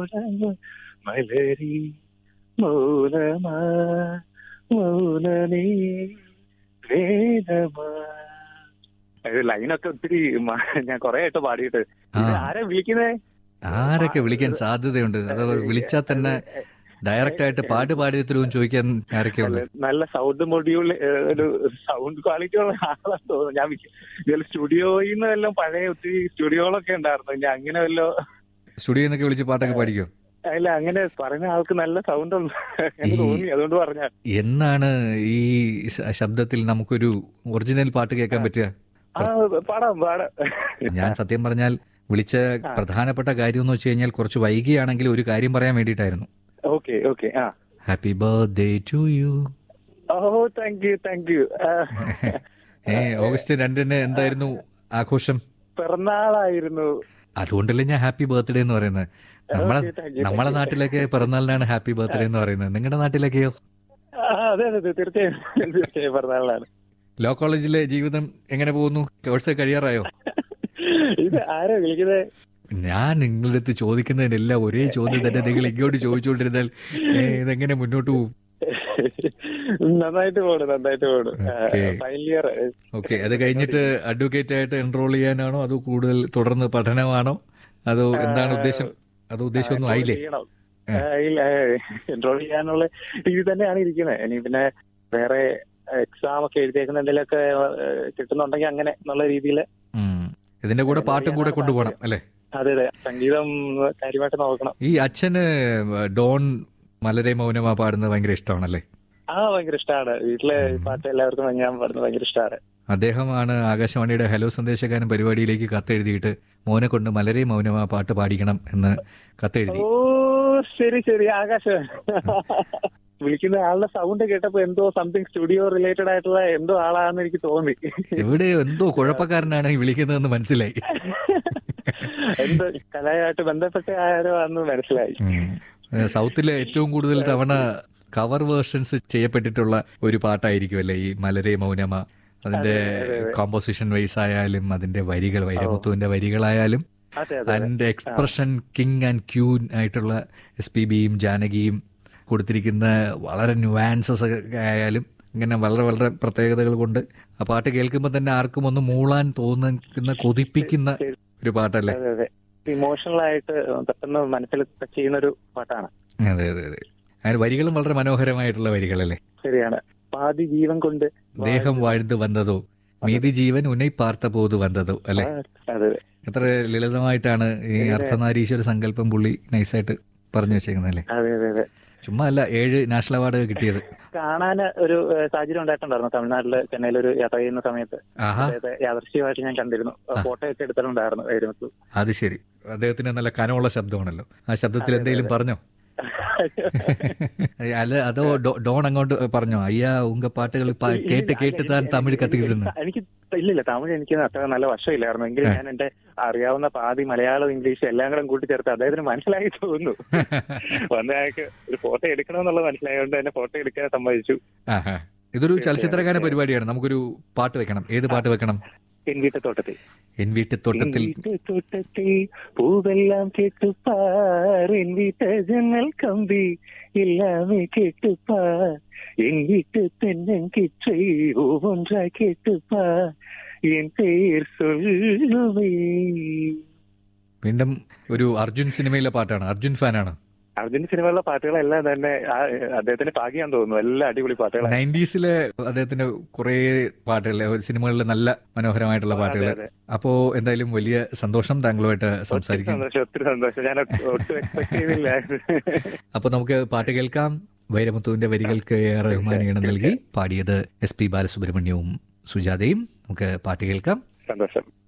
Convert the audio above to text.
മൗനമ മലരി മൗനമാ മൗനമേ വേദമാ അത് ലൈനൊക്കെ ഒത്തിരി മ- ഞാൻ കൊറേ ആയിട്ട് പാടിയിട്ട് ആ ഇത് ആരാ വിളിക്കുന്നേ ആരൊക്കെ വിളിക്കാൻ സാധ്യതയുണ്ട് അത് വിളിച്ചാൽ തന്നെ ഡയറക്റ്റ് ആയിട്ട് പാട്ട് പാടിയ തരുമെന്ന് ചോദിക്കാൻ ആരൊക്കെയുണ്ട് നല്ല സൗണ്ട് മൊഡ്യൂൾ ഒരു സൗണ്ട് ക്വാളിറ്റി ഉള്ള ആളാന്ന് തോന്നുന്നു ഞാൻ വിചാ- സ്റ്റുഡിയോയിൽ നിന്ന് വല്ലതും പഴയ ഒത്തിരി സ്റ്റുഡിയോകളൊക്കെ ഉണ്ടായിരുന്നു ഞാൻ അങ്ങനെ വല്ലോ സ്റ്റുഡിയോയിൽ നിന്നൊക്കെ വിളിച്ച് പാട്ടൊക്കെ പാടിക്കോ അല്ല അങ്ങനെ പറഞ്ഞ ആൾക്ക് നല്ല സൗണ്ട് ഉണ്ട് എന്ന് ഈ- തോന്നി അതുകൊണ്ട് പറഞ്ഞ എന്നാണ് ഈ ശ- ശബ്ദത്തിൽ നമുക്കൊരു ഒറിജിനൽ പാട്ട് കേൾക്കാൻ പറ്റുക ആ പാടാം പാടാം ഞാൻ സത്യം പറഞ്ഞാൽ വിളിച്ച പ്രധാനപ്പെട്ട കാര്യം എന്ന് വെച്ച് കഴിഞ്ഞാൽ കുറച്ച് വൈകിയാണെങ്കിൽ ഒരു കാര്യം പറയാൻ വേണ്ടിയിട്ടായിരുന്നു ഓക്കെ ഓക്കെ ആ ഹാപ്പി ബർത്ത്ഡേ ടു യു ഓ താങ്ക് യു താങ്ക് യു ഏ ഓഗസ്റ്റ് രണ്ടിന് എന്തായിരുന്നു ആഘോഷം പിറന്നാളായിരുന്നു അതുകൊണ്ടല്ലേ ഞാൻ ഹാപ്പി ബർത്ത്ഡേ എന്ന് പറയുന്നത് നമ്മളെ Okay, thank you, നമ്മളെ thank you. നാട്ടിലൊക്കെ പിറന്നാളിനാണ് ഹാപ്പി ബർത്ത്ഡേ എന്ന് പറയുന്നത് നിങ്ങളുടെ നാട്ടിലൊക്കെയോ ആ, അതെ അതെ അതെ തീർച്ചയായും തീർച്ചയായും പിറന്നാളാണ് ലോ കോളേജിലെ ജീവിതം എങ്ങനെ പോകുന്നു കോഴ്സ് കഴിയാറായോ ഇത് ആരാ വിളിക്കുന്നത് ഞാൻ നിങ്ങളുടെ അടുത്ത് ചോദിക്കുന്നതിനെല്ലാം ഒരേ ചോദ്യം തന്നെ നിങ്ങൾ ഇങ്ങോട്ട് ചോദിച്ചുകൊണ്ടിരുന്നാൽ ഏ, ഇതെങ്ങനെ മുന്നോട്ട് പോകും നന്നായിട്ട് പോണു നന്നായിട്ട് പോണു Okay. ഫൈനൽ ഇയർ ഓക്കെ അത് കഴിഞ്ഞിട്ട് അഡ്വക്കേറ്റ് ആയിട്ട് എൻറോൾ ചെയ്യാനാണോ അതോ കൂടുതൽ തുടർന്ന് പഠനമാണോ അതോ എന്താണ് ഉദ്ദേശം അതോ ഉദ്ദേശമൊന്നും ആയില്ലേ ചെയ്യണം എൻറോൾ ചെയ്യാനുള്ള രീതി തന്നെയാണ് ഇരിക്കുന്നത് ഇനി പിന്നെ വേറെ എക്സാം ഒക്കെ എഴുതിയേക്കുന്ന എന്തെങ്കിലുമൊക്കെ ഏഹ്, കിട്ടുന്നുണ്ടെങ്കിൽ അങ്ങനെ എന്നുള്ള രീതിയിൽ ഉം. ഇതിന്റെ കൂടെ പാട്ടും കൂടെ കൊണ്ടുപോകണം അല്ലെ അതെ അതെ സംഗീതം കാര്യമായിട്ട് നോക്കണം ഈ അച്ഛന് ഡോൺ മലരെ മൗനമാ പാടുന്നത് ഭയങ്കര ഇഷ്ടമാണല്ലേ ആ ഭയങ്കര ഇഷ്ടമാണ് വീട്ടിലെ ഈ പാട്ട് എല്ലാവർക്കും ഞാൻ പാടുന്നത് ഭയങ്കര ഇഷ്ടമാണ് അദ്ദേഹമാണ് ആകാശവാണിയുടെ ഹലോ സന്ദേശകാരൻ പരിപാടിയിലേക്ക് കത്തെഴുതിയിട്ട് മോനെ കൊണ്ട് മലരെ മൗനമാ പാട്ട് പാടിക്കണം എന്ന് കത്തെഴുതി ഓ ശരി ശരി ആകാശ് വിളിക്കുന്ന ആളുടെ സൗണ്ട് കേട്ടപ്പോ എന്തോ സംതിങ് സ്റ്റുഡിയോ റിലേറ്റഡ് ആയിട്ടുള്ള എന്തോ ആളാന്ന് എനിക്ക് തോന്നി എവിടെ എന്തോ കുഴപ്പക്കാരനാണ് ഈ വിളിക്കുന്നതെന്ന് മനസ്സിലായി എന്തോ കലയായിട്ട് ബന്ധപ്പെട്ട ആരോ ആണെന്ന് മനസ്സിലായി ഉം. ഏഹ് സൗത്തിലെ ഏറ്റവും കൂടുതൽ തവണ കവർ വേർഷൻസ് ചെയ്യപ്പെട്ടിട്ടുള്ള ഒരു പാട്ടായിരിക്കും അല്ലേ ഈ മലരെ മൗനമ അതിന്റെ കോമ്പോസിഷൻ വൈസ് ആയാലും അതിന്റെ വരികൾ വൈരമുത്തുവിന്റെ വരികളായാലും അതെ അതെ അതിന്റെ എക്സ്പ്രഷൻ കിങ് ആൻഡ് ക്യൂൻ ആയിട്ടുള്ള എസ് പി ബിയും ജാനകിയും കൊടുത്തിരിക്കുന്ന വളരെ ന്യൂവാൻസസ് ഒക്കെ ആയാലും ഇങ്ങനെ വളരെ വളരെ പ്രത്യേകതകൾ കൊണ്ട് ആ പാട്ട് കേൾക്കുമ്പോൾ തന്നെ ആർക്കും ഒന്ന് മൂളാൻ തോന്നുന്ന കൊതിപ്പിക്കുന്ന ഒരു പാട്ടല്ലേ അതെ അതെ ഇമോഷണൽ ആയിട്ട് പെട്ടെന്ന് മനസ്സിൽ ടച്ച് ചെയ്യുന്ന ഒരു പാട്ടാണ് അതെ അതെ അതെ അതിന് വരികളും വളരെ മനോഹരമായിട്ടുള്ള വരികളല്ലേ ശരിയാണ് പാതി ജീവൻ കൊണ്ട് ദേഹം വാഴ്ന്നു വന്നതോ മീതി ജീവൻ ഉന്നൈ പാർത്ത പോതു വന്നതോ അല്ലെ ആ, അതെ അതെ എത്ര ലളിതമായിട്ടാണ് ഈ അർത്ഥനാരീശ്വര സങ്കല്പം പുള്ളി നൈസായിട്ട് പറഞ്ഞു വെച്ചേക്കുന്നത് അല്ലേ അതെ അതെ അതെ ചുമ്മാ അല്ല ഏഴ് നാഷണൽ അവാർഡ് കിട്ടിയത് കാണാൻ ഒരു ഏഹ്, സാഹചര്യം ഉണ്ടായിട്ടുണ്ടായിരുന്നു തമിഴ്നാട്ടില് ചെന്നൈയിൽ ഒരു യാത്ര ചെയ്യുന്ന സമയത്ത് ആഹാ അദ്ദേഹത്തെ യാദൃശ്യമായിട്ട് ഞാൻ കണ്ടിരുന്നു ഫോട്ടോ ഒക്കെ എടുത്തിട്ടുണ്ടായിരുന്നു വൈരമുത്തു അത് ശരി അദ്ദേഹത്തിന് നല്ല കനമുള്ള ശബ്ദമാണല്ലോ ആ ശബ്ദത്തിൽ എന്തെങ്കിലും പറഞ്ഞോ അല്ല അതോ ഡോ- ഡോൺ അങ്ങോട്ട് പറഞ്ഞോ അയ്യാ ഉങ്ക പാട്ടുകൾ പ- കേട്ട് കേട്ട് താൻ തമിഴ് കത്തിക്കിട്ടുന്നു എനിക്ക് ഇല്ലില്ല തമിഴ് എനിക്ക് അത്ര നല്ല വശമില്ലായിരുന്നു എങ്കിലും ഞാൻ എന്റെ അറിയാവുന്ന പാതി മലയാളം ഇംഗ്ലീഷ് എല്ലാം കൂടെ കൂട്ടിച്ചേർത്ത് അദ്ദേഹത്തിന് മനസ്സിലായി തോന്നുന്നു വന്ന അയാൾക്ക് ഒരു ഫോട്ടോ എടുക്കണമെന്നുള്ളത് മനസ്സിലായതുകൊണ്ട് തന്നെ ഫോട്ടോ എടുക്കാൻ സമ്മതിച്ചു ആഹാ ഇതൊരു ചലച്ചിത്രഗാന പരിപാടിയാണ് നമുക്കൊരു പാട്ട് വെക്കണം ഏത് പാട്ട് വെക്കണം എൻ വീട്ടത്തോട്ടത്തിൽ എൻ വീട്ടുത്തോട്ടത്തിൽ തോട്ടത്തിൽ പൂവെല്ലാം കേട്ടുപ്പാർ എൻ വീട്ട ജനൽ കമ്പി எல்லாமே கேட்டுப்பார் என் வீட்டு தென்னங்கிற்றை ஒவ்வொன்றாய் கேட்டுப்பார் என் பெயர் சொல்லுவே വീണ്ടും ഒരു അർജുൻ സിനിമയിലെ പാട്ടാണ് അർജുൻ ഫാനാണ് അർജുൻ സിനിമയിലെ പാട്ടുകളെല്ലാം തന്നെ ആ, അദ്ദേഹത്തിന് ഭാഗ്യം തോന്നുന്നു എല്ലാം അടിപൊളി പാട്ടുകളാണ് നയൻറ്റീസിലെ അദ്ദേഹത്തിന്റെ കുറെ പാട്ടുകൾ സിനിമകളിലെ നല്ല മനോഹരമായിട്ടുള്ള പാട്ടുകൾ അതെ. അപ്പോ എന്തായാലും വലിയ സന്തോഷം താങ്കളുമായിട്ട് ഒത്തിരി സംസാരിക്കും സന്തോഷം ഒത്തിരി സന്തോഷം ഞാൻ ഒട്ടും എക്സ്പെക്ട് ചെയ്തില്ല അപ്പൊ നമുക്ക് പാട്ട് കേൾക്കാം വൈരമുത്തുവിന്റെ വരികൾക്ക് എ ആർ റഹ്മാൻ ഈണം നൽകി പാടിയത് എസ് പി ബാലസുബ്രഹ്മണ്യവും സുജാതയും നമുക്ക് പാട്ട് കേൾക്കാം സന്തോഷം